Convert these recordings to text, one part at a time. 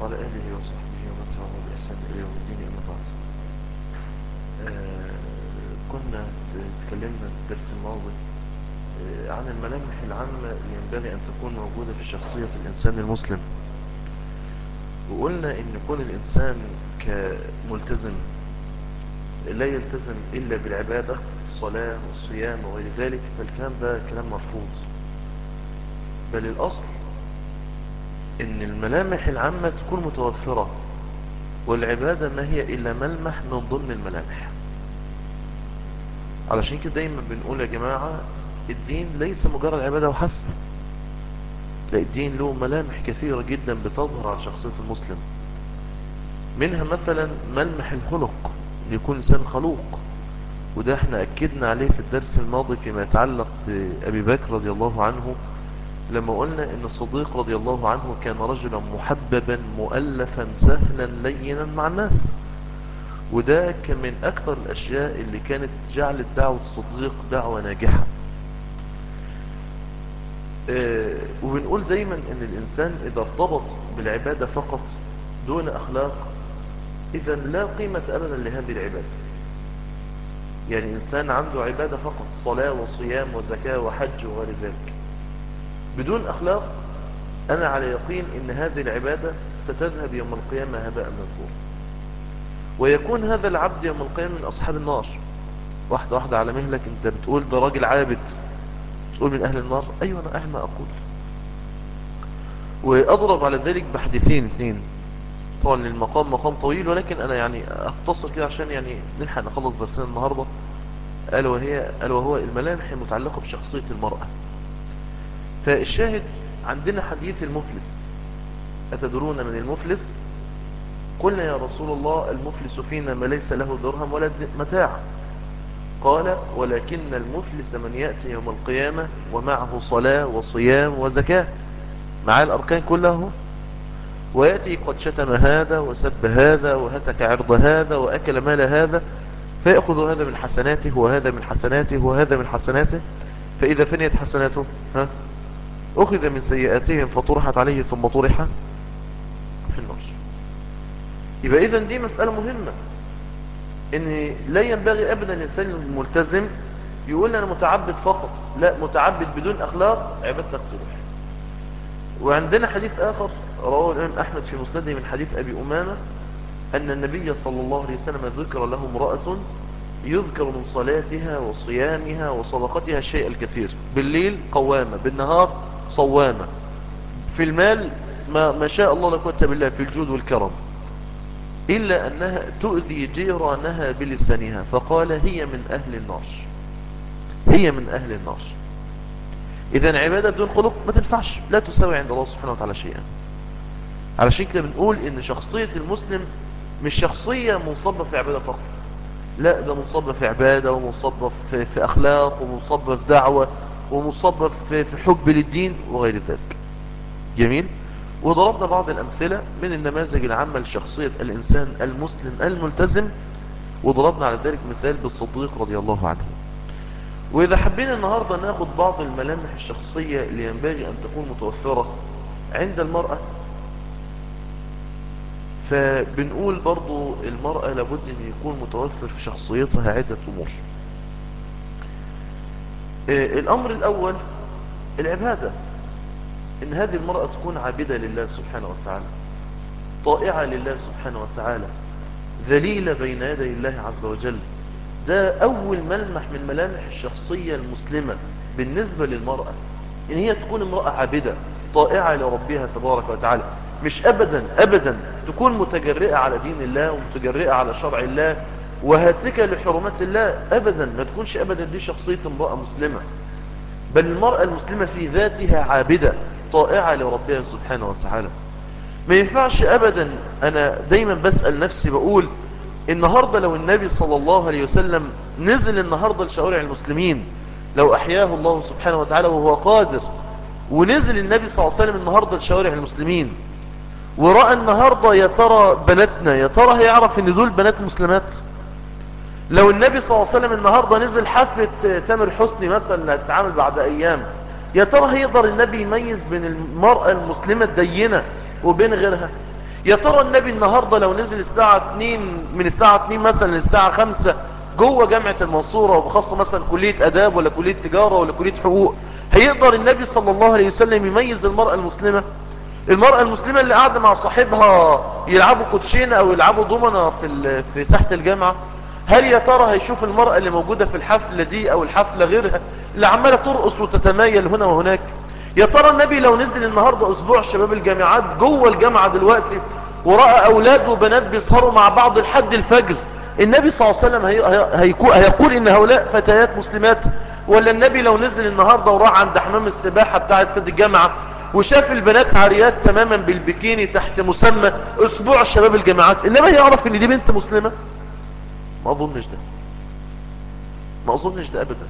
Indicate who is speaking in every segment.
Speaker 1: وعلى آله وصحبه ومن تبعه بإحسان إلى يوم الدين أما بعد آه كنا تكلمنا في الدرس الماضي آه عن الملامح العامة اللي ينبغي أن تكون موجودة في شخصية الإنسان المسلم وقلنا إن يكون الإنسان كملتزم لا يلتزم إلا بالعبادة الصلاة والصيام وغير ذلك فالكلام ده كلام مرفوض بل الأصل ان الملامح العامة تكون متوفرة والعبادة ما هي الا ملمح من ضمن الملامح علشان كده دايما بنقول يا جماعة الدين ليس مجرد عبادة وحسب لا الدين له ملامح كثيرة جدا بتظهر على شخصية المسلم منها مثلا ملمح الخلق ليكون انسان خلوق وده احنا اكدنا عليه في الدرس الماضي فيما يتعلق بأبي بكر رضي الله عنه لما قلنا ان الصديق رضي الله عنه كان رجلا محببا مؤلفا سهلا لينا مع الناس وده كان من اكثر الاشياء اللي كانت جعلت دعوة الصديق دعوة ناجحة اه وبنقول دايما ان الانسان اذا ارتبط بالعبادة فقط دون اخلاق اذا لا قيمة ابدا لهذه العبادة يعني انسان عنده عبادة فقط صلاة وصيام وزكاة وحج وغير ذلك بدون أخلاق أنا على يقين أن هذه العبادة ستذهب يوم القيامة هباء منثورا ويكون هذا العبد يوم القيامة من أصحاب النار واحدة واحدة على مهلك أنت بتقول ده راجل عابد تقول من أهل النار أيوة أنا أهل ما أقول وأضرب على ذلك بحديثين اثنين طبعا المقام مقام طويل ولكن أنا يعني أختصر كده عشان يعني نلحق نخلص درسنا النهاردة ألا وهي ألا وهو الملامح المتعلقة بشخصية المرأة فالشاهد عندنا حديث المفلس أتدرون من المفلس قلنا يا رسول الله المفلس فينا ما ليس له درهم ولا متاع قال ولكن المفلس من يأتي يوم القيامة ومعه صلاة وصيام وزكاة مع الأركان كلها ويأتي قد شتم هذا وسب هذا وهتك عرض هذا وأكل مال هذا فيأخذ هذا من حسناته وهذا من حسناته وهذا من حسناته فإذا فنيت حسناته ها أخذ من سيئاتهم فطرحت عليه ثم طرح في النار يبقى إذن دي مسألة مهمة إن لا ينبغي أبدا الإنسان الملتزم يقول أنا متعبد فقط لا متعبد بدون أخلاق عبادتك تروح وعندنا حديث آخر رواه الإمام أحمد في مسنده من حديث أبي أمامة أن النبي صلى الله عليه وسلم ذكر له امرأة يذكر من صلاتها وصيامها وصدقتها الشيء الكثير بالليل قوامة بالنهار صوامة في المال ما, ما شاء الله لا قوه بالله في الجود والكرم إلا أنها تؤذي جيرانها بلسانها فقال هي من أهل النار هي من أهل النار إذا عبادة بدون خلق ما تنفعش لا تساوي عند الله سبحانه وتعالى شيئا علشان كده بنقول إن شخصية المسلم مش شخصية منصبة في عبادة فقط لا ده منصبة في عبادة ومنصبة في, في أخلاق ومنصبة في دعوة ومصبة في حب للدين وغير ذلك جميل وضربنا بعض الأمثلة من النماذج العامة لشخصية الإنسان المسلم الملتزم وضربنا على ذلك مثال بالصديق رضي الله عنه وإذا حبينا النهاردة ناخد بعض الملامح الشخصية اللي ينبغي أن تكون متوفرة عند المرأة فبنقول برضو المرأة لابد أن يكون متوفر في شخصيتها عدة أمور الأمر الأول العبادة إن هذه المرأة تكون عابدة لله سبحانه وتعالى طائعة لله سبحانه وتعالى ذليلة بين يدي الله عز وجل ده أول ملمح من ملامح الشخصية المسلمة بالنسبة للمرأة إن هي تكون امرأة عابدة طائعة لربها تبارك وتعالى مش أبدا أبدا تكون متجرئة على دين الله ومتجرئة على شرع الله وهاتكة لحرمات الله أبدا ما تكونش أبدا دي شخصية امرأة مسلمة بل المرأة المسلمة في ذاتها عابدة طائعة لربها سبحانه وتعالى ما ينفعش أبدا أنا دايما بسأل نفسي بقول النهاردة لو النبي صلى الله عليه وسلم نزل النهاردة لشوارع المسلمين لو أحياه الله سبحانه وتعالى وهو قادر ونزل النبي صلى الله عليه وسلم النهاردة لشوارع المسلمين ورأى النهاردة يا ترى بناتنا يا ترى هيعرف ان دول بنات مسلمات لو النبي صلى الله عليه وسلم النهاردة نزل حفلة تامر حسني مثلا هتتعامل بعد ايام يا ترى هيقدر النبي يميز بين المرأة المسلمة الدينة وبين غيرها يا ترى النبي النهاردة لو نزل الساعة 2 من الساعة 2 مثلا للساعة 5 جوه جامعة المنصورة وبخاصة مثلا كلية أداب ولا كلية تجارة ولا كلية حقوق هيقدر النبي صلى الله عليه وسلم يميز المرأة المسلمة المرأة المسلمة اللي قاعدة مع صاحبها يلعبوا كوتشينة او يلعبوا دومنا في في ساحة الجامعة هل يا ترى هيشوف المرأة اللي موجودة في الحفلة دي او الحفلة غيرها اللي عمالة ترقص وتتمايل هنا وهناك يا ترى النبي لو نزل النهاردة اسبوع شباب الجامعات جوه الجامعة دلوقتي ورأى اولاد وبنات بيسهروا مع بعض لحد الفجر النبي صلى الله عليه وسلم هي... هيقول ان هؤلاء فتيات مسلمات ولا النبي لو نزل النهاردة وراح عند حمام السباحة بتاع استاد الجامعة وشاف البنات عاريات تماما بالبكيني تحت مسمى اسبوع شباب الجامعات انما يعرف ان دي بنت مسلمة ما اظنش ده ما اظنش ده ابدا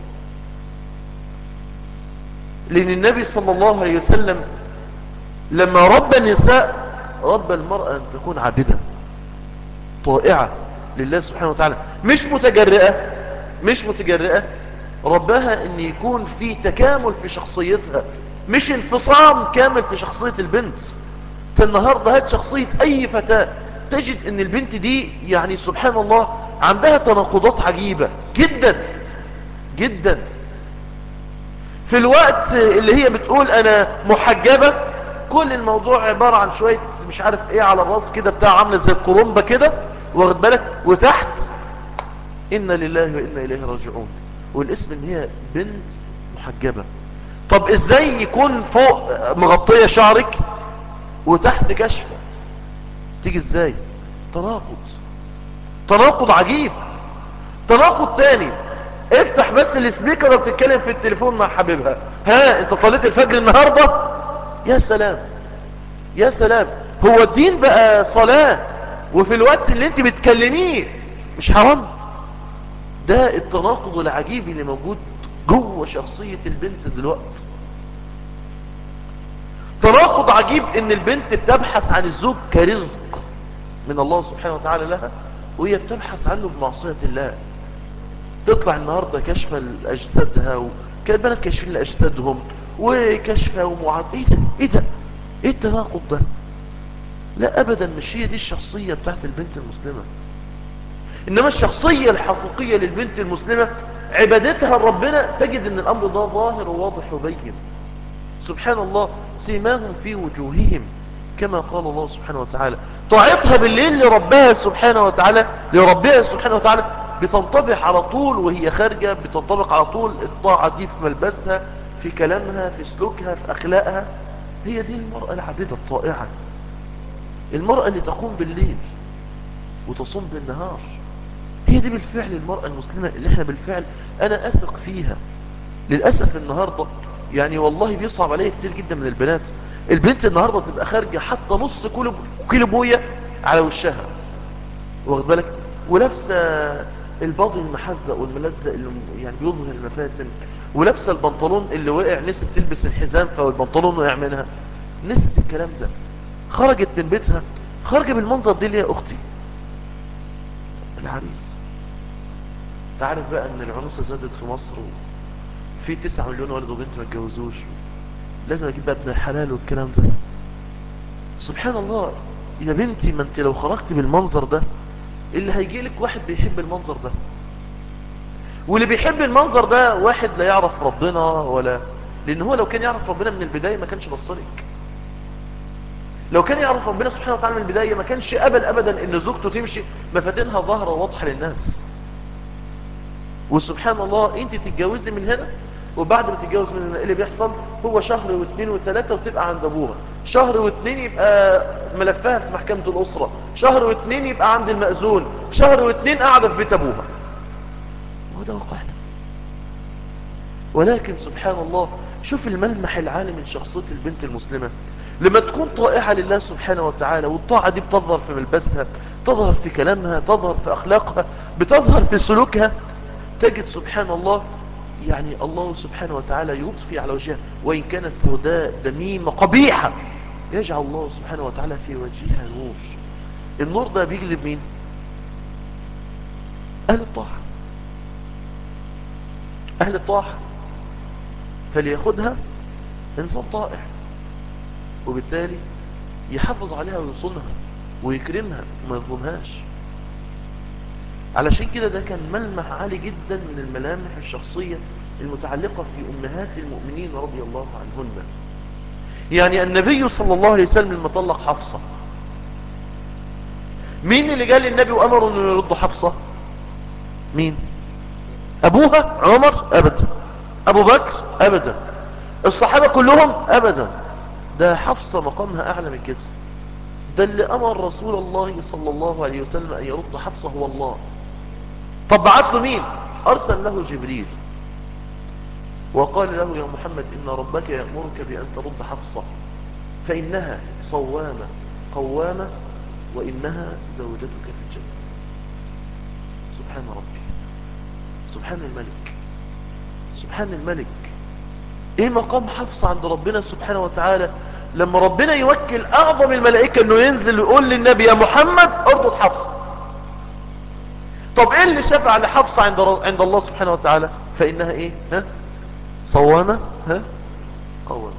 Speaker 1: لان النبي صلى الله عليه وسلم لما رب النساء رب المرأة ان تكون عابدة طائعة لله سبحانه وتعالى مش متجرئة مش متجرئة ربها ان يكون في تكامل في شخصيتها مش انفصام كامل في شخصية البنت النهاردة هات شخصية اي فتاة تجد ان البنت دي يعني سبحان الله عندها تناقضات عجيبة جدا جدا في الوقت اللي هي بتقول انا محجبة كل الموضوع عبارة عن شوية مش عارف ايه على الراس كده بتاع عاملة زي الكرومبة كده واخد بالك وتحت انا لله وانا اليه راجعون والاسم ان هي بنت محجبة طب ازاي يكون فوق مغطية شعرك وتحت كشفة تيجي ازاي تناقض تناقض عجيب تناقض تاني افتح بس السبيكر وبتتكلم في التليفون مع حبيبها ها انت صليت الفجر النهاردة يا سلام يا سلام هو الدين بقى صلاة وفي الوقت اللي انت بتكلميه مش حرام ده التناقض العجيب اللي موجود جوه شخصية البنت دلوقتي تناقض عجيب ان البنت بتبحث عن الزوج كرزق من الله سبحانه وتعالى لها وهي بتبحث عنه بمعصية الله تطلع النهاردة كشفة لأجسادها وكانت بنات كاشفين لأجسادهم وكشفة ومعاد ايه ده ايه ده ايه التناقض ده لا ابدا مش هي دي الشخصية بتاعت البنت المسلمة انما الشخصية الحقيقية للبنت المسلمة عبادتها لربنا تجد ان الامر ده ظاهر وواضح وبين سبحان الله سيماهم في وجوههم كما قال الله سبحانه وتعالى طاعتها بالليل لربها سبحانه وتعالى لربها سبحانه وتعالى بتنطبق على طول وهي خارجة بتنطبق على طول الطاعة دي في ملبسها في كلامها في سلوكها في أخلاقها هي دي المرأة العبيدة الطائعة المرأة اللي تقوم بالليل وتصوم بالنهار هي دي بالفعل المرأة المسلمة اللي احنا بالفعل انا اثق فيها للأسف النهاردة يعني والله بيصعب عليا كتير جدا من البنات البنت النهاردة تبقى خارجة حتى نص كيلو بوية على وشها واخد بالك ولابسة الباضي المحزق والملزق اللي يعني بيظهر المفاتن ولابسة البنطلون اللي وقع نسيت تلبس الحزام فالبنطلون وقع منها نسيت الكلام ده خرجت من بيتها خرجت بالمنظر دي يا اختي العريس تعرف بقى ان العنوسة زادت في مصر في 9 مليون ولد وبنت ما اتجوزوش لازم اجيب بقى ابن الحلال والكلام ده سبحان الله يا بنتي ما انت لو خرجت بالمنظر ده اللي هيجي لك واحد بيحب المنظر ده واللي بيحب المنظر ده واحد لا يعرف ربنا ولا لان هو لو كان يعرف ربنا من البداية ما كانش بصلك لو كان يعرف ربنا سبحانه وتعالى من البداية ما كانش أبدا أبدا إن زوجته تمشي مفاتنها ظاهرة واضحة للناس وسبحان الله انت تتجوزي من هنا وبعد ما تتجوز من هنا ايه اللي بيحصل هو شهر واثنين وثلاثة وتبقى عند ابوها شهر واثنين يبقى ملفها في محكمة الأسرة شهر واثنين يبقى عند المأذون شهر واثنين قاعدة في بيت ابوها وده واقعنا ولكن سبحان الله شوف الملمح العالي من شخصية البنت المسلمة لما تكون طائعة لله سبحانه وتعالى والطاعة دي بتظهر في ملبسها تظهر في كلامها تظهر في أخلاقها بتظهر في سلوكها تجد سبحان الله يعني الله سبحانه وتعالى يضفي على وجهها وإن كانت سوداء دميمة قبيحة يجعل الله سبحانه وتعالى في وجهها نور النور ده بيجلب مين أهل الطاعة أهل الطاعة فليأخذها إنسان طائع وبالتالي يحافظ عليها ويصونها ويكرمها وما يظلمهاش علشان كده ده كان ملمح عالي جدا من الملامح الشخصية المتعلقة في أمهات المؤمنين رضي الله عنهن يعني النبي صلى الله عليه وسلم لما طلق حفصة مين اللي قال للنبي وأمره أنه يرد حفصة مين أبوها عمر أبدا أبو بكر أبدا الصحابة كلهم أبدا ده حفصة مقامها أعلى من كده ده اللي أمر رسول الله صلى الله عليه وسلم أن يرد حفصة هو الله طب بعت له مين أرسل له جبريل وقال له يا محمد إن ربك يأمرك بأن ترد حفصة فإنها صوامة قوامة وإنها زوجتك في الجنة سبحان ربي سبحان الملك سبحان الملك ايه مقام حفصة عند ربنا سبحانه وتعالى لما ربنا يوكل اعظم الملائكة انه ينزل ويقول للنبي يا محمد اربط حفصة طب ايه اللي شفع لحفصة عند, عند الله سبحانه وتعالى فانها ايه ها صوامة ها قوامة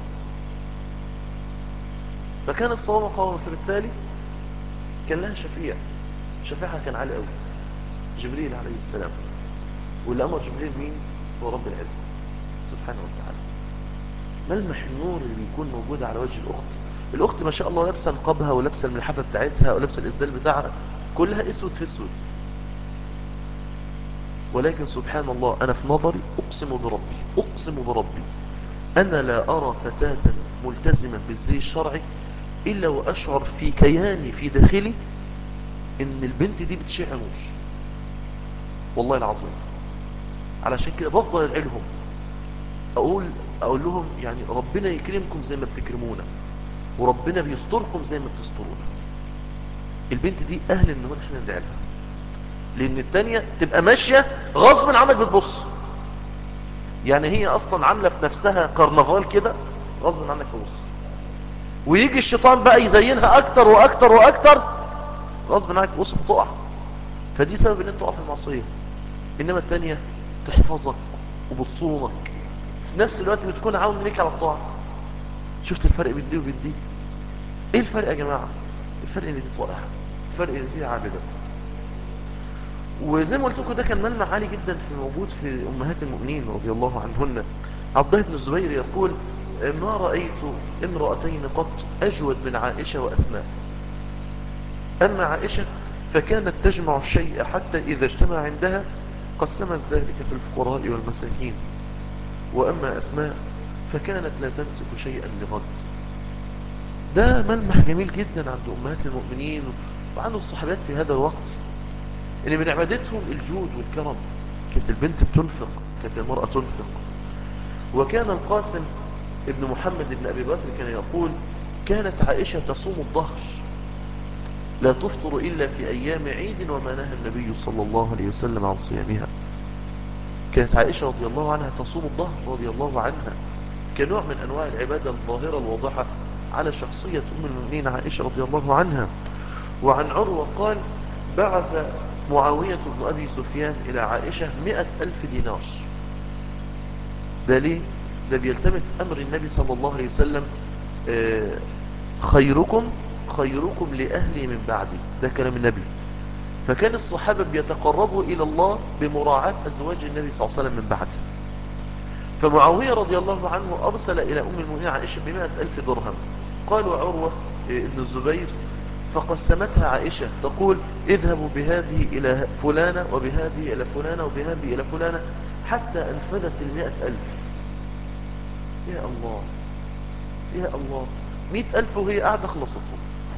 Speaker 1: فكانت صوامة قوامة فبالتالي كان لها شفيع شفيعها كان عالي قوي جبريل عليه السلام واللي امر جبريل مين هو رب العزة سبحانه وتعالى ملمح النور اللي بيكون موجود على وجه الأخت الأخت ما شاء الله لابسه نقابها ولابسه الملحفة بتاعتها ولابسه الإسدال بتاعها كلها اسود في اسود ولكن سبحان الله أنا في نظري أقسم بربي أقسم بربي أنا لا أرى فتاة ملتزمة بالزي الشرعي إلا وأشعر في كياني في داخلي إن البنت دي بتشع نور والله العظيم علشان كده بفضل أدعيلهم أقول أقول لهم يعني ربنا يكرمكم زي ما بتكرمونا وربنا بيستركم زي ما بتسترونا البنت دي أهل إن هو احنا ندعي لها لأن التانية تبقى ماشية غصب عنك بتبص يعني هي أصلا عاملة في نفسها كرنفال كده غصب عنك تبص ويجي الشيطان بقى يزينها أكتر وأكتر وأكتر غصب عنك تبص بتقع فدي سبب ان انت تقع في المعصية انما التانية تحفظك وبتصونك في نفس الوقت بتكون عاون ليك على الطاعة شفت الفرق بين دي وبين دي ايه الفرق يا جماعة الفرق ان دي طائعة الفرق ان دي عابدة وزي ما قلت لكم ده كان ملمح عالي جدا في موجود في امهات المؤمنين رضي الله عنهن عبد الله بن الزبير يقول ما رأيت امرأتين قط اجود من عائشة واسماء اما عائشة فكانت تجمع الشيء حتى اذا اجتمع عندها قسمت ذلك في الفقراء والمساكين وأما أسماء فكانت لا تمسك شيئا لغد ده ملمح جميل جدا عند أمهات المؤمنين وعند الصحابات في هذا الوقت اللي من عبادتهم الجود والكرم كانت البنت بتنفق كانت المرأة تنفق وكان القاسم ابن محمد بن أبي بكر كان يقول كانت عائشة تصوم الظهر لا تفطر إلا في أيام عيد وما نهى النبي صلى الله عليه وسلم عن صيامها كانت عائشة رضي الله عنها تصوم الظهر رضي الله عنها كنوع من أنواع العبادة الظاهرة الواضحة على شخصية أم المؤمنين عائشة رضي الله عنها وعن عروة قال بعث معاوية بن أبي سفيان إلى عائشة مئة ألف دينار ده ليه؟ ده بيلتمس أمر النبي صلى الله عليه وسلم خيركم خيركم لأهلي من بعدي ده كلام النبي فكان الصحابة بيتقربوا إلى الله بمراعاة أزواج النبي صلى الله عليه وسلم من بعده فمعاوية رضي الله عنه أرسل إلى أم المؤمنين عائشة بمائة ألف درهم قالوا عروة ابن الزبير فقسمتها عائشة تقول اذهبوا بهذه إلى فلانة وبهذه إلى فلانة وبهذه إلى فلانة حتى أنفذت المائة ألف يا الله يا الله مئة ألف وهي قاعدة خلصتهم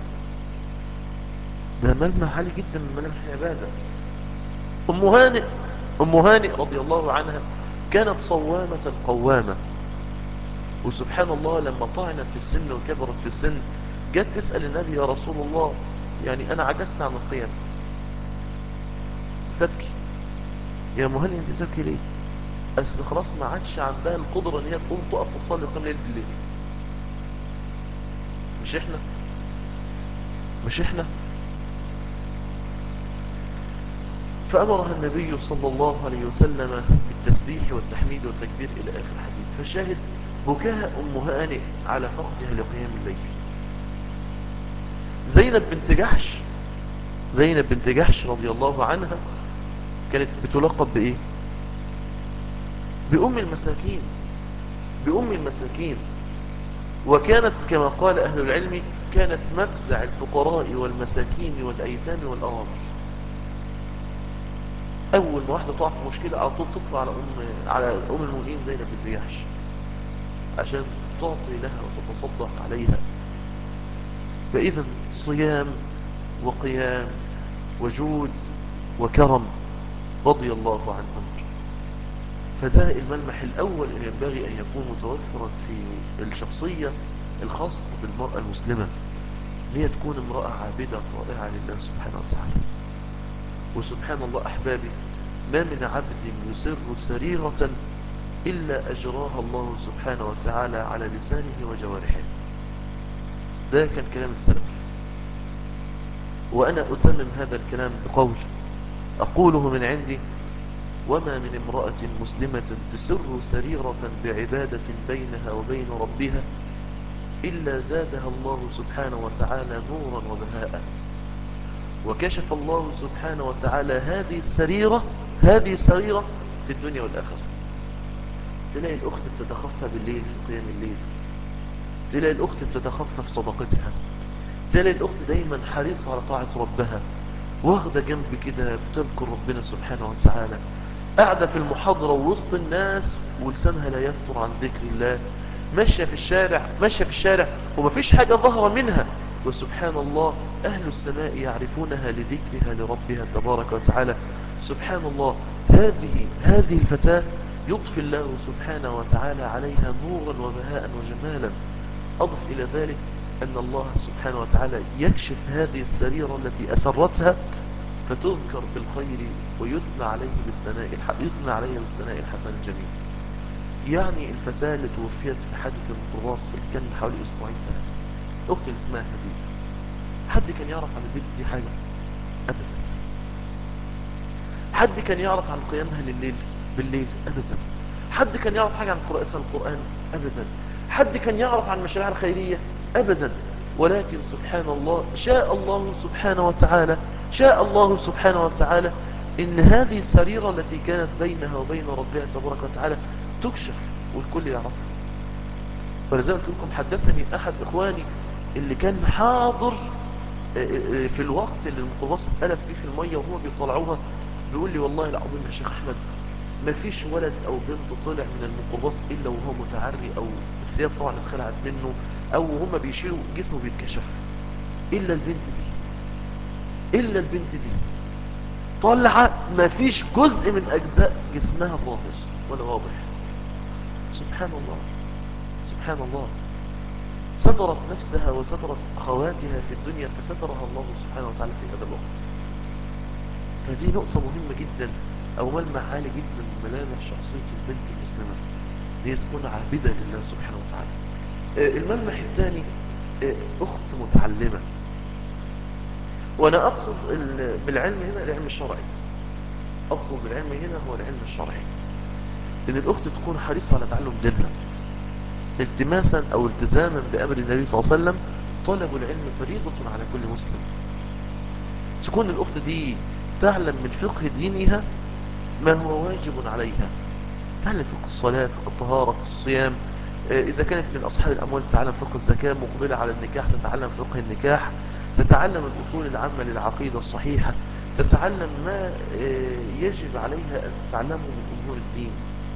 Speaker 1: ده ملمح عالي جدا من ملامح العبادة أم هانئ أم هانئ رضي الله عنها كانت صوامة قوامة وسبحان الله لما طعنت في السن وكبرت في السن جت تسأل النبي يا رسول الله يعني أنا عجزت عن القيام تبكي يا مهني أنت تبكي ليه أصل خلاص ما عادش عندها القدرة أن هي تقوم تقف وتصلي قيام ليل بالليل مش إحنا مش إحنا فأمرها النبي صلى الله عليه وسلم بالتسبيح والتحميد والتكبير إلى آخر الحديث فشاهد بكاء أم هانئ على فقدها لقيام الليل زينب بنت جحش زينب بنت جحش رضي الله عنها كانت بتلقب بإيه بأم المساكين بأم المساكين وكانت كما قال أهل العلم كانت مفزع الفقراء والمساكين والأيتام والأرامل أول ما واحدة تقع في مشكلة على طول تطلع على أم, على أم المؤمنين زينب بنت جحش عشان تعطي لها وتتصدق عليها فإذا صيام وقيام وجود وكرم رضي الله عنهم فده الملمح الأول اللي ينبغي أن يكون متوفرا في الشخصية الخاصة بالمرأة المسلمة هي تكون امرأة عابدة طائعة لله سبحانه وتعالى وسبحان الله أحبابي ما من عبد يسر سريرة إلا أجراها الله سبحانه وتعالى على لسانه وجوارحه ده كان كلام السلف وأنا أتمم هذا الكلام بقول أقوله من عندي وما من امرأة مسلمة تسر سريرة بعبادة بينها وبين ربها إلا زادها الله سبحانه وتعالى نورا وبهاء وكشف الله سبحانه وتعالى هذه السريرة هذه السريرة في الدنيا والآخرة تلاقي الأخت بتتخفى بالليل في قيام الليل تلاقي الأخت بتتخفى في صداقتها تلاقي الأخت دايما حريصة على طاعة ربها واخدة جنب كده بتذكر ربنا سبحانه وتعالى قاعدة في المحاضرة وسط الناس ولسانها لا يفتر عن ذكر الله ماشية في الشارع ماشية في الشارع ومفيش حاجة ظهر منها وسبحان الله أهل السماء يعرفونها لذكرها لربها تبارك وتعالى سبحان الله هذه هذه الفتاة يضفي الله سبحانه وتعالى عليها نورا وبهاء وجمالا أضف إلى ذلك أن الله سبحانه وتعالى يكشف هذه السريرة التي أسرتها فتذكر في الخير ويثنى عليه بالثناء يثنى عليه بالثناء الحسن الجميل يعني الفتاة اللي توفيت في حادث الميكروباص اللي كان من حوالي أسبوعين ثلاثة أختي اللي اسمها خديجة حد كان يعرف عن البنت دي حاجة أبدا حد كان يعرف عن قيامها لليل بالليل أبدا حد كان يعرف حاجة عن قراءتها القرآن أبدا حد كان يعرف عن مشاريع الخيرية أبدا ولكن سبحان الله شاء الله سبحانه وتعالى شاء الله سبحانه وتعالى إن هذه السريرة التي كانت بينها وبين ربها تبارك وتعالى تكشف والكل يعرفها فلذلك لكم حدثني أحد إخواني اللي كان حاضر في الوقت اللي الميكروباص اتقلب فيه في المية وهو بيطلعوها بيقول لي والله العظيم يا شيخ أحمد ما فيش ولد أو بنت طلع من الميكروباص إلا وهو متعري أو الثياب طبعا اتخلعت منه أو هم بيشيلوا جسمه بيتكشف إلا البنت دي إلا البنت دي طلع ما فيش جزء من أجزاء جسمها ظاهر ولا واضح سبحان الله سبحان الله سترت نفسها وسترت أخواتها في الدنيا فسترها الله سبحانه وتعالى في هذا الوقت فدي نقطة مهمة جدا أو ملمح عالي جدا من ملامح شخصية البنت المسلمة هي تكون عابدة لله سبحانه وتعالى الملمح الثاني أخت متعلمة وأنا أقصد بالعلم هنا العلم الشرعي أقصد بالعلم هنا هو العلم الشرعي إن الأخت تكون حريصة على تعلم دينها التماسا أو التزاما بأمر النبي صلى الله عليه وسلم طلب العلم فريضة على كل مسلم تكون الأخت دي تعلم من فقه دينها ما هو واجب عليها تعلم فقه الصلاة فقه الطهارة فقه الصيام إذا كانت من أصحاب الأموال تتعلم فقه الزكاة مقبلة على النكاح تتعلم فقه النكاح تتعلم الأصول العامة للعقيدة الصحيحة تتعلم ما يجب عليها أن تتعلمه من أمور الدين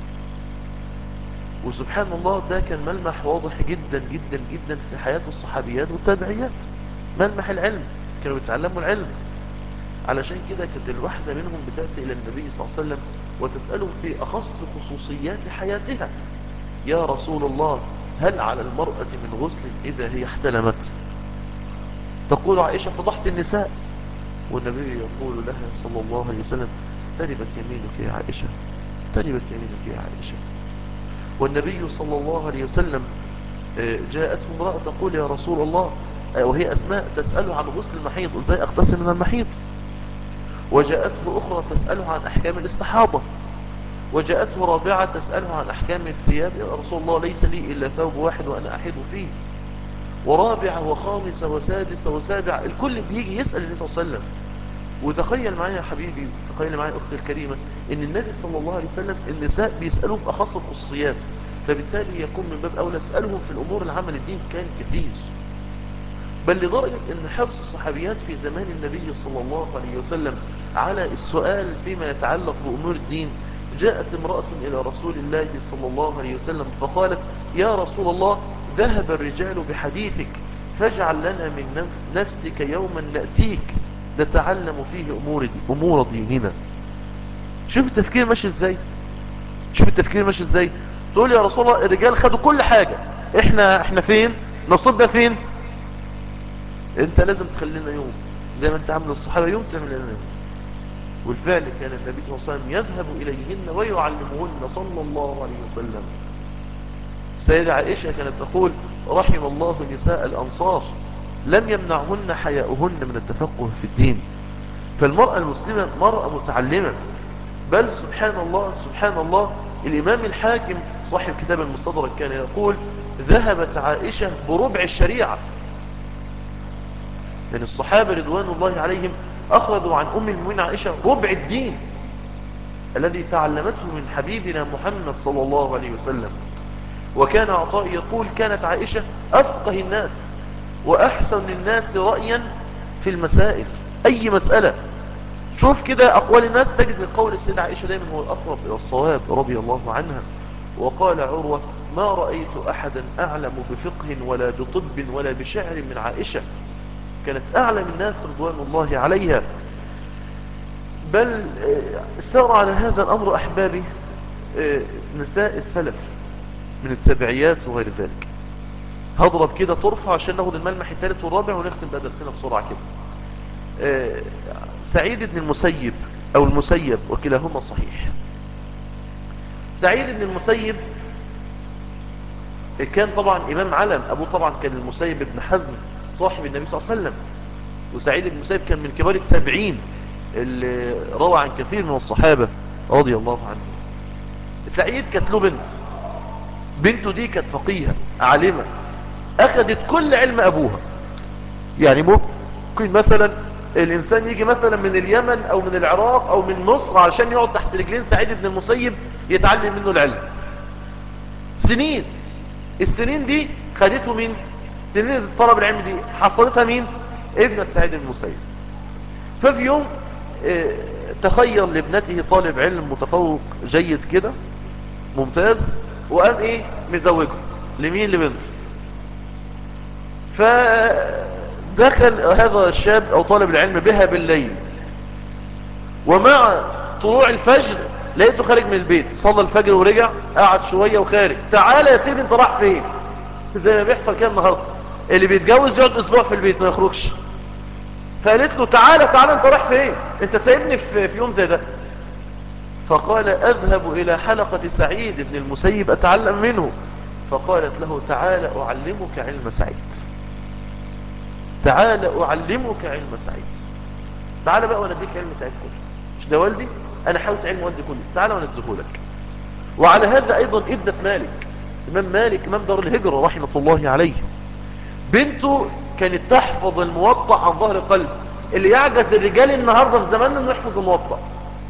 Speaker 1: وسبحان الله ده كان ملمح واضح جدا جدا جدا في حياة الصحابيات والتابعيات ملمح العلم كانوا يتعلموا العلم علشان كده كانت الواحدة منهم بتأتي إلى النبي صلى الله عليه وسلم وتسأله في أخص خصوصيات حياتها يا رسول الله هل على المرأة من غسل إذا هي احتلمت تقول عائشة فضحت النساء والنبي يقول لها صلى الله عليه وسلم تربت يمينك يا عائشة تربت يمينك يا عائشة والنبي صلى الله عليه وسلم جاءته امرأة تقول يا رسول الله وهي أسماء تسأله عن غسل المحيض ازاي اغتسل من المحيض وجاءته أخرى تسأله عن أحكام الاستحاضة وجاءته رابعة تسأله عن أحكام الثياب يا رسول الله ليس لي إلا ثوب واحد وأنا أحيد فيه ورابعة وخامسة وسادسة وسابعة الكل بيجي يسأل النبي صلى الله عليه وسلم وتخيل معايا يا حبيبي تخيل معايا أختي الكريمة ان النبي صلى الله عليه وسلم النساء بيسألوا في أخص الخصوصيات فبالتالي يكون من باب أولى اسألهم في الأمور العامة للدين كان كثير بل لدرجة ان حرص الصحابيات في زمان النبي صلى الله عليه وسلم على السؤال فيما يتعلق بأمور الدين جاءت امرأة إلى رسول الله صلى الله عليه وسلم فقالت يا رسول الله ذهب الرجال بحديثك فاجعل لنا من نفسك يوما نأتيك نتعلم فيه أمور, دي أمور ديننا شوف التفكير ماشي ازاي شوف التفكير ماشي ازاي تقول يا رسول الله الرجال خدوا كل حاجة احنا احنا فين نصيبنا فين انت لازم تخلينا يوم زي ما انت عامل الصحابة يوم تعمل لنا يوم والفعل كان النبي صلى الله عليه وسلم يذهب إليهن ويعلمهن صلى الله عليه وسلم سيدة عائشة كانت تقول رحم الله نساء الأنصار لم يمنعهن حياؤهن من التفقه في الدين فالمرأة المسلمة مرأة متعلمة بل سبحان الله سبحان الله الإمام الحاكم صاحب كتاب المستدرك كان يقول ذهبت عائشة بربع الشريعة لأن الصحابة رضوان الله عليهم أخذوا عن أم المؤمنين عائشة ربع الدين الذي تعلمته من حبيبنا محمد صلى الله عليه وسلم وكان عطاء يقول كانت عائشة أفقه الناس وأحسن الناس رأيا في المسائل أي مسألة شوف كده أقوال الناس تجد من قول السيدة عائشة دائما هو الأقرب إلى الصواب رضي الله عنها وقال عروة ما رأيت أحدا أعلم بفقه ولا بطب ولا بشعر من عائشة كانت أعلم الناس رضوان الله عليها بل سار على هذا الأمر أحبابي نساء السلف من التبعيات وغير ذلك هضرب كده طرفة عشان ناخد الملمح الثالث والرابع ونختم بقى درسنا بسرعة كده سعيد بن المسيب أو المسيب وكلاهما صحيح سعيد بن المسيب كان طبعا إمام علم أبوه طبعا كان المسيب بن حزم صاحب النبي صلى الله عليه وسلم وسعيد بن المسيب كان من كبار التابعين اللي روى عن كثير من الصحابة رضي الله عنهم سعيد كانت له بنت بنته دي كانت فقيهة عالمة أخذت كل علم أبوها يعني ممكن مثلا الإنسان يجي مثلا من اليمن أو من العراق أو من مصر علشان يقعد تحت رجلين سعيد بن المسيب يتعلم منه العلم سنين السنين دي خدته من سنين طلب العلم دي حصلتها مين ابنة سعيد بن المسيب ففي يوم اه تخير لابنته طالب علم متفوق جيد كده ممتاز وقام ايه مزوجه لمين لبنته فدخل هذا الشاب او طالب العلم بها بالليل ومع طلوع الفجر لقيته خارج من البيت صلى الفجر ورجع قعد شوية وخارج تعال يا سيدي انت راح فين زي ما بيحصل كده النهاردة اللي بيتجوز يقعد اسبوع في البيت ما يخرجش فقالت له تعالى تعالى انت رايح فين انت سايبني في, في يوم زي ده فقال اذهب الى حلقة سعيد بن المسيب اتعلم منه فقالت له تعالى اعلمك علم سعيد تعالى اعلمك علم سعيد تعالى بقى وانا اديك علم سعيد كله مش ده والدي انا حاولت علم والدي كله تعالى وانا اديهولك وعلى هذا ايضا ابنة مالك امام مالك امام دار الهجرة رحمة الله عليه بنته كانت تحفظ الموطأ عن ظهر قلب اللي يعجز الرجال النهاردة في زماننا انه يحفظ الموطأ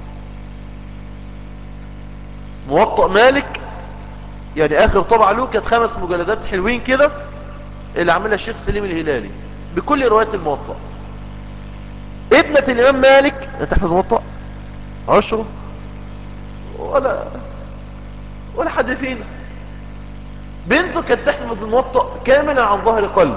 Speaker 1: موطأ مالك يعني اخر طبعة له كانت خمس مجلدات حلوين كده اللي عملها الشيخ سليم الهلالي بكل روايات الموطأ ابنة الامام مالك تحفظ موطأ عشره ولا ولا حد فينا بنته كانت تحفظ الموطأ كاملا عن ظهر قلب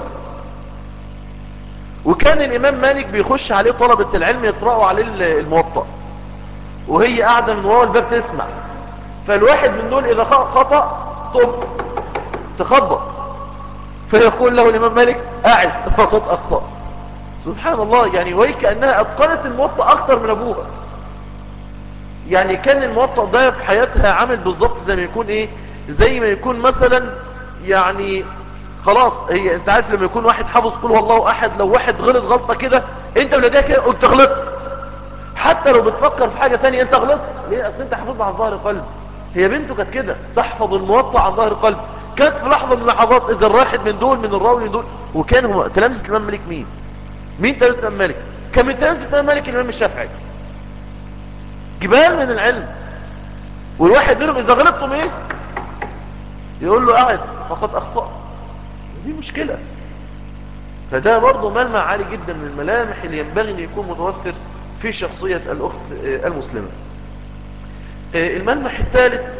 Speaker 1: وكان الامام مالك بيخش عليه طلبة العلم يقرأوا عليه الموطأ وهي قاعدة من ورا الباب تسمع فالواحد من دول اذا خطأ طب تخبط فيقول له الامام مالك قاعد فقد اخطأت سبحان الله يعني وهي كأنها اتقنت الموطأ اكتر من ابوها يعني كان الموطأ ده في حياتها عامل بالظبط زي ما يكون ايه زي ما يكون مثلا يعني خلاص هي انت عارف لما يكون واحد حافظ قول والله احد لو واحد غلط غلطة كده انت ولادها كده قلت غلطت حتى لو بتفكر في حاجة تانية انت غلطت ليه اصل انت حافظها عن ظهر قلب هي بنته كانت كده تحفظ الموطأ عن ظهر قلب كانت في لحظة من اللحظات إذا الواحد من دول من الراوي من دول وكان هو تلامذة الإمام مالك مين مين تلامذة الإمام مالك كان من تلامذة الإمام مالك الإمام الشافعي جبال من العلم والواحد منهم إذا غلطتم إيه يقول له قاعد فقد أخطأت دي مشكلة فده برضه ملمع عالي جدا من الملامح اللي ينبغي أن يكون متوفر في شخصية الأخت المسلمة الملمح الثالث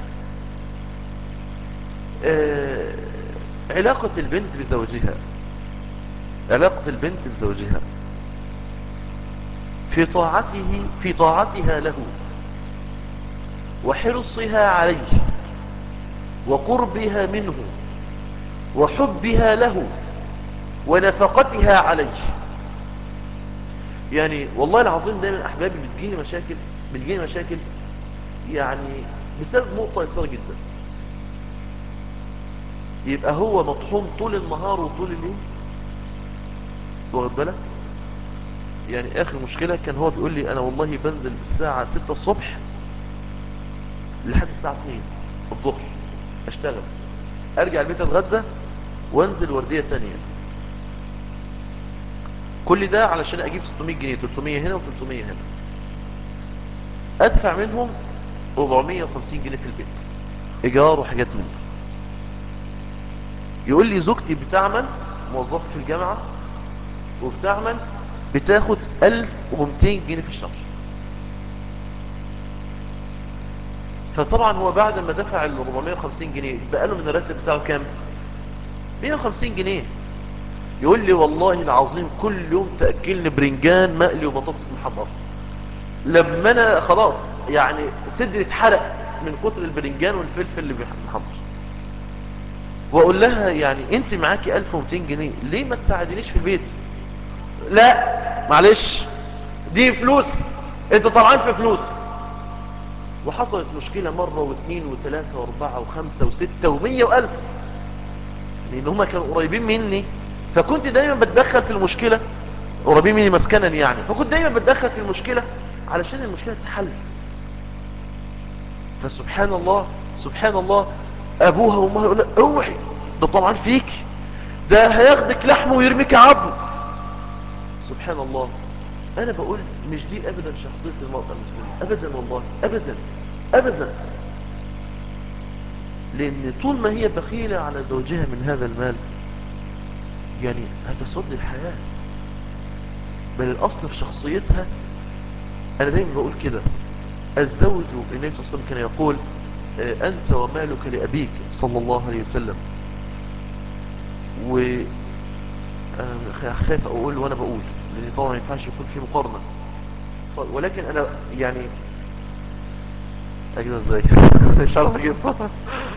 Speaker 1: علاقة البنت بزوجها علاقة البنت بزوجها في طاعته في طاعتها له وحرصها عليه وقربها منه وحبها له ونفقتها عليه يعني والله العظيم دايما احبابي بتجيني مشاكل بتجيني مشاكل يعني بسبب نقطة يسار جدا يبقى هو مطحون طول النهار وطول الليل واخد بالك يعني اخر مشكلة كان هو بيقول لي انا والله بنزل الساعة 6 الصبح لحد الساعة 2 الظهر اشتغل ارجع البيت اتغدى وانزل وردية تانية كل ده علشان اجيب 600 جنيه 300 هنا و300 هنا ادفع منهم 450 جنيه في البيت ايجار وحاجات من دي يقول لي زوجتي بتعمل موظفة في الجامعة وبتعمل بتاخد 1200 جنيه في الشهر فطبعا هو بعد ما دفع ال 450 جنيه بقى له من الراتب بتاعه كام 150 جنيه يقول لي والله العظيم كل يوم تأكلني برنجان مقلي وبطاطس محمرة لما انا خلاص يعني صدري اتحرق من كتر البرنجان والفلفل اللي محمر واقول لها يعني انت معاكي 1200 جنيه ليه ما تساعدينيش في البيت لا معلش دي فلوس انت طبعا في فلوس وحصلت مشكلة مرة واثنين وثلاثة واربعة وخمسة وستة ومية والف لان هما كانوا قريبين مني فكنت دايما بتدخل في المشكلة قريبين مني مسكنا يعني فكنت دايما بتدخل في المشكلة علشان المشكلة تتحل فسبحان الله سبحان الله ابوها وامها يقول لها اوعي ده طبعا فيك ده هياخدك لحم ويرميك عظم سبحان الله انا بقول مش دي ابدا شخصية المرأة المسلمة ابدا والله ابدا ابدا لان طول ما هي بخيلة على زوجها من هذا المال يعني هتسد الحياة بل الاصل في شخصيتها انا دايما بقول كده الزوج النبي صلى الله عليه وسلم كان يقول أنت ومالك لأبيك صلى الله عليه وسلم و خايف أقول وأنا بقول لأن طبعا ما ينفعش يكون في مقارنة ولكن أنا يعني أجيبها إزاي مش عارف أجيبها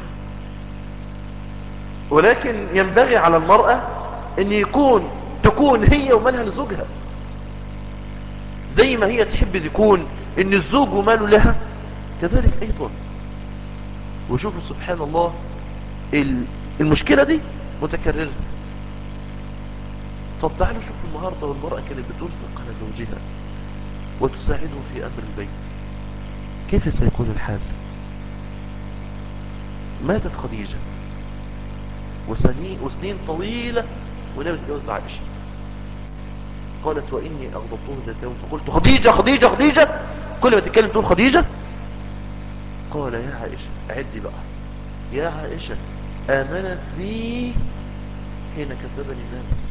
Speaker 1: ولكن ينبغي على المرأة أن يكون تكون هي ومالها لزوجها زي ما هي تحب تكون أن الزوج وماله لها كذلك أيضا وشوفوا سبحان الله المشكلة دي متكررة طب تعالوا شوفوا النهاردة والمرأة كانت بتنفق على زوجها وتساعده في أمر البيت كيف سيكون الحال ماتت خديجة وسنين, وسنين طويلة ونبت جوز عائشة قالت وإني أغضبته ذات يوم فقلت خديجة خديجة خديجة كل ما تتكلم تقول خديجة قال يا عائشة عدي بقى يا عائشة آمنت بي حين كذبني الناس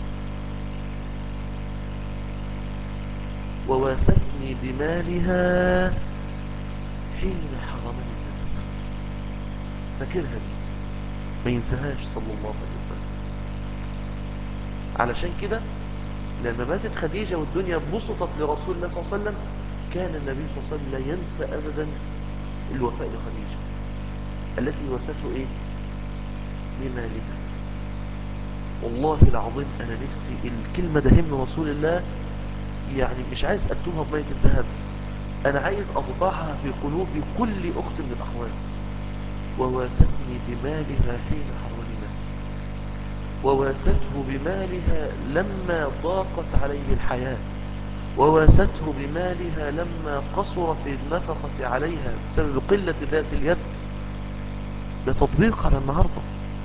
Speaker 1: وواستني بمالها حين حرمني الناس فاكرها دي ما ينساهاش صلى الله عليه وسلم علشان كده لما ماتت خديجة والدنيا بسطت لرسول الله صلى الله عليه وسلم كان النبي صلى الله عليه وسلم لا ينسى أبدا الوفاء لخديجة التي وسته ايه بمالها والله العظيم انا نفسي الكلمة ده من رسول الله يعني مش عايز اكتبها بمية الذهب انا عايز اطبعها في قلوب كل اخت من الاخوات وواستني بمالها حين حرمني الناس وواسته بمالها لما ضاقت عليه الحياة وواسته بمالها لما قصر في النفقة عليها بسبب قلة ذات اليد ده تطبيق على النهاردة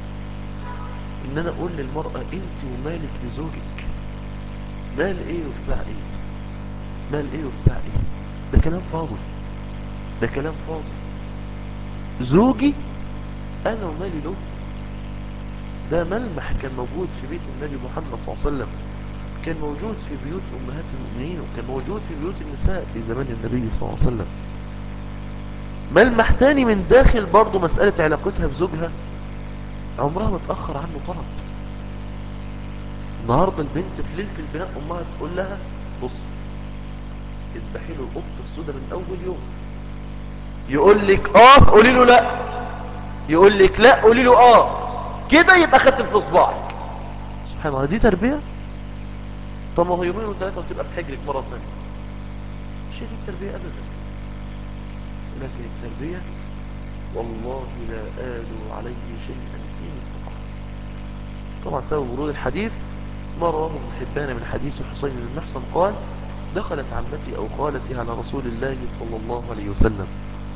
Speaker 1: ان انا اقول للمرأة انت ومالك لزوجك مال ايه وبتاع ايه مال ايه وبتاع ايه ده كلام فاضي ده كلام فاضي زوجي انا ومالي له ده ملمح كان موجود في بيت النبي محمد صلى الله عليه وسلم كان موجود في بيوت امهات المؤمنين وكان موجود في بيوت النساء في زمان النبي صلى الله عليه وسلم ملمح تاني من داخل برضو مسألة علاقتها بزوجها عمرها ما تأخر عنه طلب النهاردة البنت في ليلة البناء أمها تقول لها بص اذبحي له القطة السوداء من أول يوم يقول لك اه قولي له لا يقول لك لا قولي له اه كده يبقى ختم في صباعك سبحان الله دي تربية طب ما هو يومين وثلاثة وتبقى في حجرك مرة ثانية مش هي دي التربية أبدا لكن التربية والله لا آل عليه شيئا فيه استطعت طبعا سبب ورود الحديث ما رواه ابن حبان من حديث حسين بن محصن قال دخلت عمتي أو خالتي على رسول الله صلى الله عليه وسلم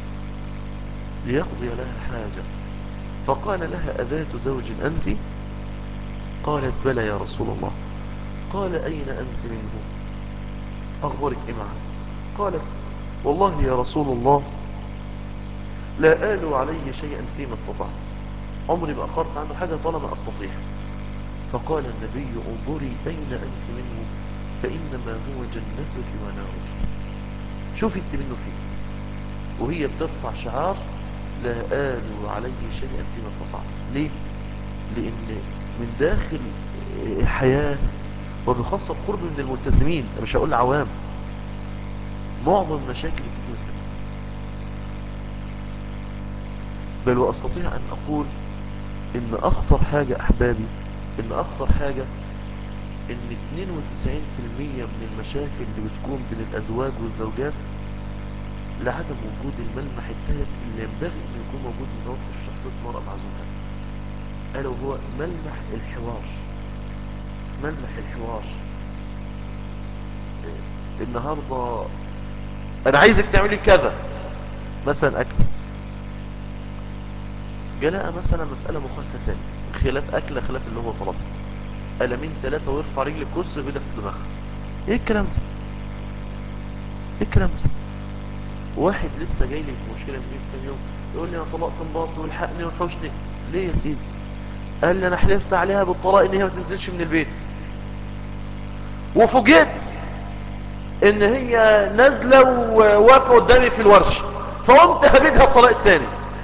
Speaker 1: ليقضي لها حاجة فقال لها أذات زوج أنت قالت بلى يا رسول الله قال أين أنت منه أخبرك إيه معه قالت والله يا رسول الله لا آل عليه شيئا فيما استطعت عمري ما أخرت عنه حاجة طالما أستطيع فقال النبي انظري أين أنت منه فإنما هو جنتك ونارك شوفي انت منه فيه وهي بترفع شعار لا آل عليه شيئا فيما استطعت ليه؟ لأن من داخل الحياة وبخاصة القرب من الملتزمين مش هقول عوام معظم المشاكل بتيجي من كده بل وأستطيع أن أقول إن أخطر حاجة أحبابي إن أخطر حاجة إن 92% من المشاكل اللي بتكون بين الأزواج والزوجات لعدم وجود الملمح الثالث اللي ينبغي أن يكون موجود متوفر في شخصية المرأة مع زوجها ألا وهو ملمح الحوار ملمح الحوار النهاردة أنا عايزك تعملي كذا مثلا أكل جلاء مثلا مسألة مخالفة ثانية خلاف أكل خلاف اللي هو طلبها قلمين ثلاثة ويرفع رجل الكرسي ويبدأ في دماغها ايه الكلام ده ايه الكلام ده واحد لسه جاي لي مشكلة من كام يوم يقول لي انا طلقت مراتي والحقني وحوشني ليه يا سيدي قال لي انا حلفت عليها بالطلاق ان هي ما تنزلش من البيت وفوجئت ان هي نازلة وواقفة قدامي في الورشة فقمت هبدها الطلاق التاني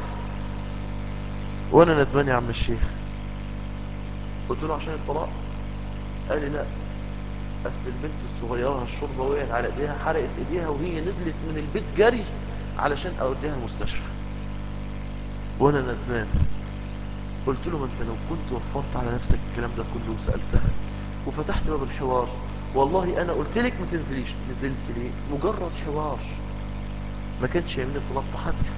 Speaker 1: وانا ندمان يا عم الشيخ قلت له عشان الطلاق قال لي لا اصل البنت الصغيرة الشرطة وقعت على ايديها حرقت ايديها وهي نزلت من البيت جري علشان اوديها المستشفى وانا ندمان قلت له ما انت لو كنت وفرت على نفسك الكلام ده كله وسألتها وفتحت باب الحوار والله انا قلت لك ما تنزليش نزلت ليه مجرد حوار ما كانش يعمل طلاق تحدث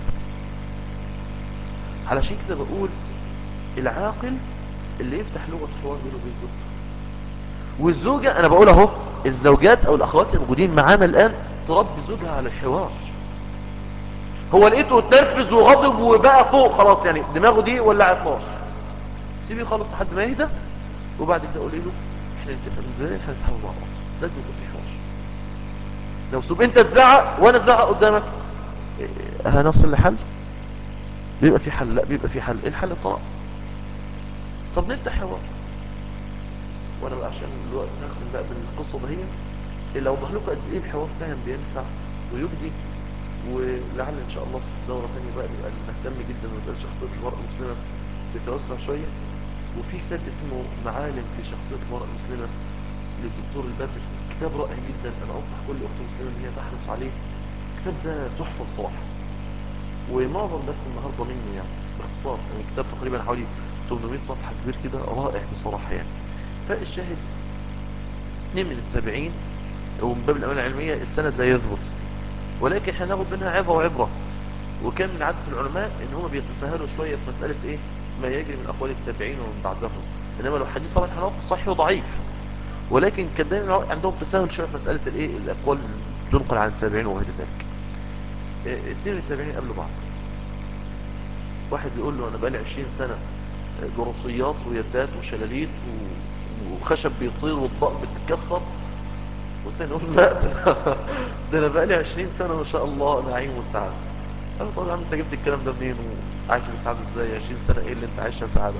Speaker 1: علشان كده بقول العاقل اللي يفتح لغة حوار بينه وبين زوجته والزوجة انا بقول اهو الزوجات او الاخوات الموجودين معانا الان تربي زوجها على الحوار هو لقيته اتنرفز وغضب وبقى فوق خلاص يعني دماغه دي ولعت نار سيبيه خالص لحد ما يهدى وبعد كده قولي له احنا نتفق من البدايه احنا نتحاول مع بعض لازم يكون في حوار لو سوب انت تزعق وانا ازعق قدامك هنصل لحل بيبقى في حل لا بيبقى في حل ايه الحل الطلاق طب نفتح حوار وانا بقى عشان الوقت هاخد بقى بالقصه دي لو مهلوك قد ايه الحوار فعلا بينفع ويجدي ولعل ان شاء الله في دوره ثانيه بقى نبقى نهتم جدا بمساله شخصيه المراه المسلمه بتوسع شويه وفي كتاب اسمه معالم في شخصيه المراه المسلمه للدكتور البدر كتاب رائع جدا انا انصح كل اخت مسلمه ان هي تحرص عليه الكتاب ده تحفه بصراحه ومعظم بس النهارده منه يعني باختصار يعني الكتاب تقريبا حوالي 800 صفحه كبير كده رائع بصراحه يعني فالشاهد اثنين من التابعين ومن باب الامانه العلميه السند لا يثبت ولكن احنا ناخد منها عظه وعبره وكان من عاده العلماء ان هم بيتساهلوا شويه في مساله ايه ما يجري من اقوال التابعين ومن بعدهم انما لو حديث طبعا هنقف صحيح وضعيف ولكن كان دايما عندهم تساهل شويه في مساله الايه الاقوال تنقل عن التابعين وغير ذلك اثنين من التابعين قبلوا بعض واحد بيقول له انا بقالي 20 سنه جروسيات ويدات وشلاليت وخشب بيطير واطباق بتتكسر وثاني نقول لا ده انا بقالي 20 سنة ما شاء الله نعيم وسعادة انا طبعا انت جبت الكلام ده منين وعايش بسعادة ازاي 20 سنة ايه اللي انت عايشها سعادة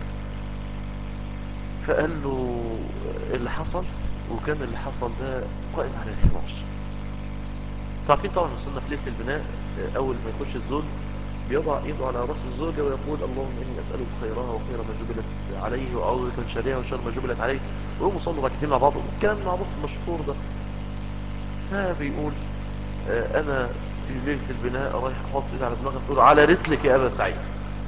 Speaker 1: فقال له اللي حصل وكان اللي حصل ده قائم على الحراش تعرفين طبعا وصلنا في ليلة البناء اول ما يخش الزول بيضع يده على راس الزوجة ويقول اللهم إني أسألك خيرها وخير ما جبلت عليه وأعوذ بك من شرها وشر ما جبلت عليه ويقوموا صلوا ركعتين مع بعض الكلام المعروف المشهور ده فبيقول آه أنا في ليلة البناء رايح أحط إيدي على دماغي تقول على رسلك يا أبا سعيد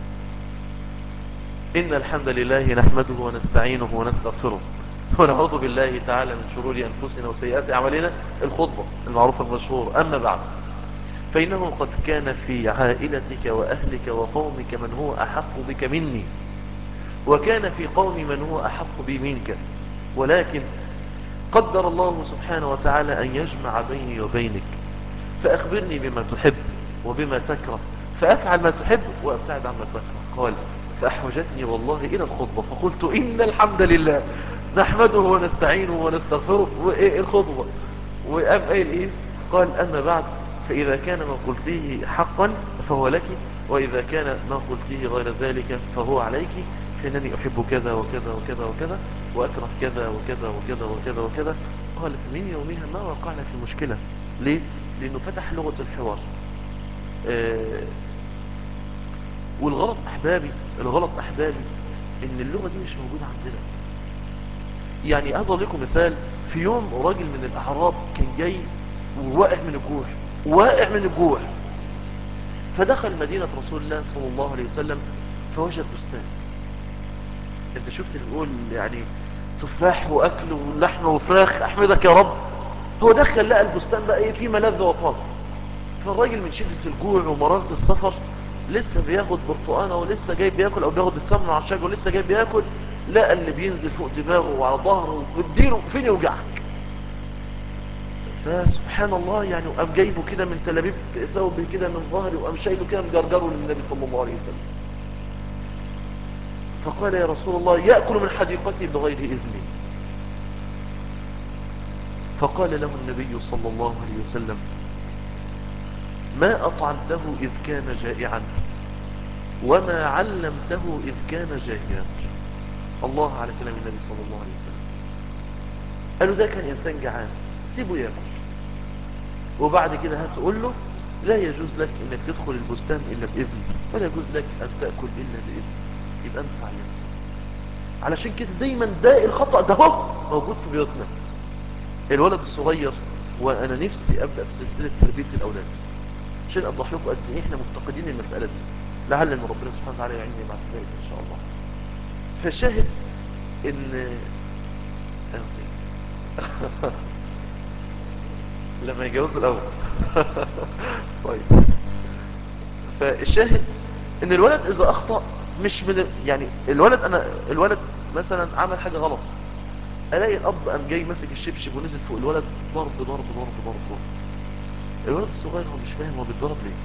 Speaker 1: إن الحمد لله نحمده ونستعينه ونستغفره ونعوذ بالله تعالى من شرور أنفسنا وسيئات أعمالنا الخطبة المعروفة المشهور أما بعد فإنه قد كان في عائلتك وأهلك وقومك من هو أحق بك مني وكان في قوم من هو أحق بي منك ولكن قدر الله سبحانه وتعالى أن يجمع بيني وبينك فأخبرني بما تحب وبما تكره فأفعل ما تحب وأبتعد عما تكره قال فأحوجتني والله إلى الخطبة فقلت إن الحمد لله نحمده ونستعينه ونستغفره وإيه الخطبة وقام قايل إيه قال أما بعد فإذا كان ما قلتيه حقا فهو لك وإذا كان ما قلتيه غير ذلك فهو عليك فإنني أحب كذا وكذا وكذا وكذا وأكره كذا وكذا وكذا وكذا وكذا قال فمن يومها ما وقعنا في مشكلة ليه؟ لأنه فتح لغة الحوار آه والغلط أحبابي الغلط أحبابي إن اللغة دي مش موجودة عندنا يعني أضرب لكم مثال في يوم راجل من الأعراب كان جاي وواقع من الجوع واقع من الجوع فدخل مدينة رسول الله صلى الله عليه وسلم فوجد بستان انت شفت اللي بيقول يعني تفاح واكل ولحم وفراخ احمدك يا رب هو دخل لقى البستان بقى ايه فيه ملذ وطاب فالراجل من شدة الجوع ومرارة السفر لسه بياخد برتقانه ولسه جاي بياكل او بياخد الثمن على الشجر ولسه جاي بياكل لقى اللي بينزل فوق دماغه وعلى ظهره وبيديله فين يوجعك فسبحان الله يعني وقام جايبه كده من تلابيب ثوبه كده من ظهري وقام شايله كده مجرجره للنبي صلى الله عليه وسلم فقال يا رسول الله يأكل من حديقتي بغير إذني فقال له النبي صلى الله عليه وسلم ما أطعمته إذ كان جائعا وما علمته إذ كان جاهلا الله على كلام النبي صلى الله عليه وسلم قالوا ده كان إنسان جعان سيبه يأكل وبعد كده هتقول له لا يجوز لك انك تدخل البستان الا باذن ولا يجوز لك ان تأكل الا باذن يبقى انت علمت علشان كده دايما ده الخطأ ده هو موجود في بيوتنا الولد الصغير وانا نفسي ابدأ في سلسلة تربية الاولاد عشان اوضح لكم قد ايه احنا مفتقدين المسألة دي لعل ان ربنا سبحانه وتعالى يعيني مع ذلك ان شاء الله فالشاهد ان لما يجوزوا الاول طيب فالشاهد ان الولد اذا اخطأ مش من يعني الولد انا الولد مثلا عمل حاجة غلط الاقي الاب قام جاي ماسك الشبشب ونزل فوق الولد ضرب ضرب ضرب ضرب ضرب الولد الصغير هو مش فاهم هو بيتضرب ليه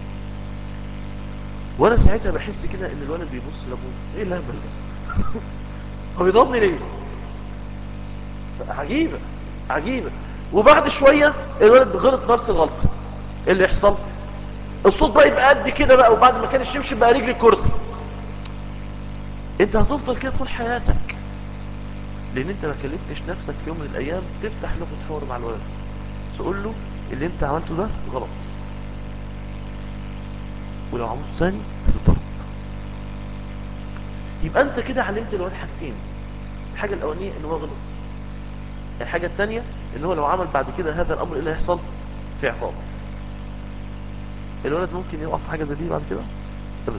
Speaker 1: وانا ساعتها بحس كده ان الولد بيبص لابوه ايه الهبل ده هو بيضربني ليه عجيبة عجيبة وبعد شوية الولد غلط نفس الغلطة ايه اللي يحصل الصوت بقى يبقى قد كده بقى وبعد ما كان الشمشم بقى رجلي كرسي انت هتفضل كده طول حياتك لان انت ما كلفتش نفسك في يوم من الايام تفتح لغة حوار مع الولد تقول له اللي انت عملته ده غلط ولو عملته ثاني هتضرب يبقى انت كده علمت الولد حاجتين الحاجة الاولانية ان هو غلط الحاجة الثانية ان هو لو عمل بعد كده هذا الامر ايه اللي هيحصل في عقاب الولد ممكن يقع في حاجة زي دي بعد كده ابدا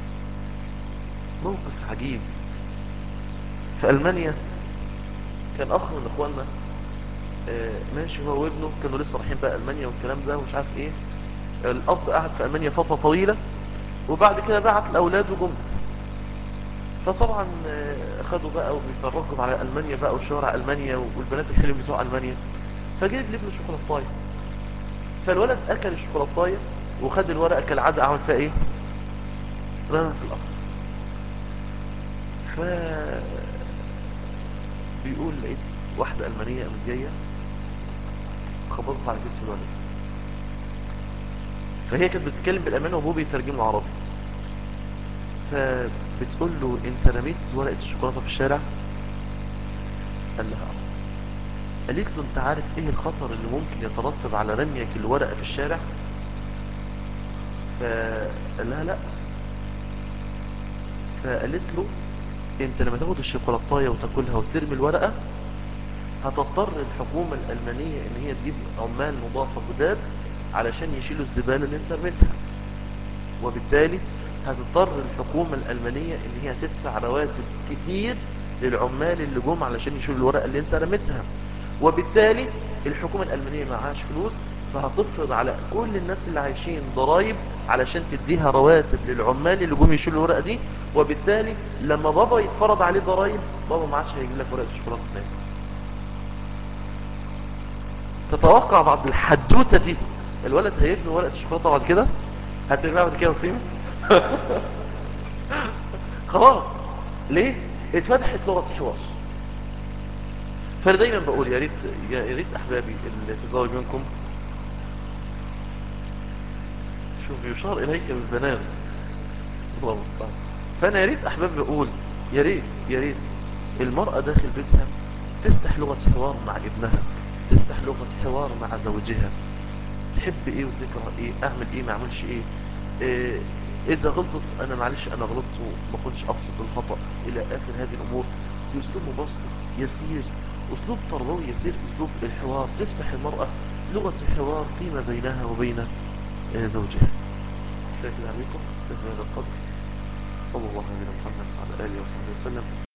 Speaker 1: موقف عجيب في ألمانيا كان أخ من إخواننا آه ماشي هو وابنه كانوا لسه رايحين بقى ألمانيا والكلام ده ومش عارف إيه الأب قعد في ألمانيا فترة طويلة وبعد كده بعت لأولاده جم فطبعا آه خدوا بقى وبيفرجوا على ألمانيا بقى وشوارع ألمانيا والبنات الحلم بتوع ألمانيا فجيب لابنه شوكولاتايه فالولد أكل الشوكولاتايه وخد الورقة كالعادة عمل فيها إيه رمى في الأرض ف بيقول لقيت واحدة ألمانية قامت جاية خبطت على كتف الولد فهي كانت بتتكلم بالألماني وابوه بيترجم له عربي فبتقول له انت رميت ورقة الشوكولاتة في الشارع قال لها اه قالت له انت عارف ايه الخطر اللي ممكن يترتب على رميك الورقة في الشارع فقال لها لا فقالت له انت لما تاخد الشوكولاتايه وتاكلها وترمي الورقة هتضطر الحكومة الألمانية ان هي تجيب عمال مضافة جداد علشان يشيلوا الزبالة اللي انت رميتها وبالتالي هتضطر الحكومة الألمانية ان هي تدفع رواتب كتير للعمال اللي جم علشان يشيلوا الورقة اللي انت رميتها وبالتالي الحكومة الألمانية معهاش فلوس فهتفرض على كل الناس اللي عايشين ضرائب علشان تديها رواتب للعمال اللي جم يشيلوا الورقة دي وبالتالي لما بابا يتفرض عليه ضرائب بابا ما عادش هيجي لك ورقة شوكولاتة تاني تتوقع بعد الحدوتة دي الولد هيرمي ورقة الشوكولاتة بعد كده هترميها بعد كده وسيم خلاص ليه اتفتحت لغة حوار فانا دايما بقول يا ريت يا ريت احبابي اللي تزوج منكم شوف يشار اليك بالبنان الله المستعان فانا يا ريت احبابي بقول يا ريت يا ريت المرأة داخل بيتها تفتح لغة حوار مع ابنها تفتح لغة حوار مع زوجها تحب ايه وتكره ايه اعمل ايه ما اعملش ايه, إيه اذا غلطت انا معلش انا غلطت وما كنتش اقصد الخطأ الى اخر هذه الامور باسلوب مبسط يسير اسلوب تربوي يسير اسلوب الحوار تفتح المرأة لغة الحوار فيما بينها وبين زوجها شاكر عليكم بهذا القدر صلى الله عليه محمد وعلى آله وصحبه وسلم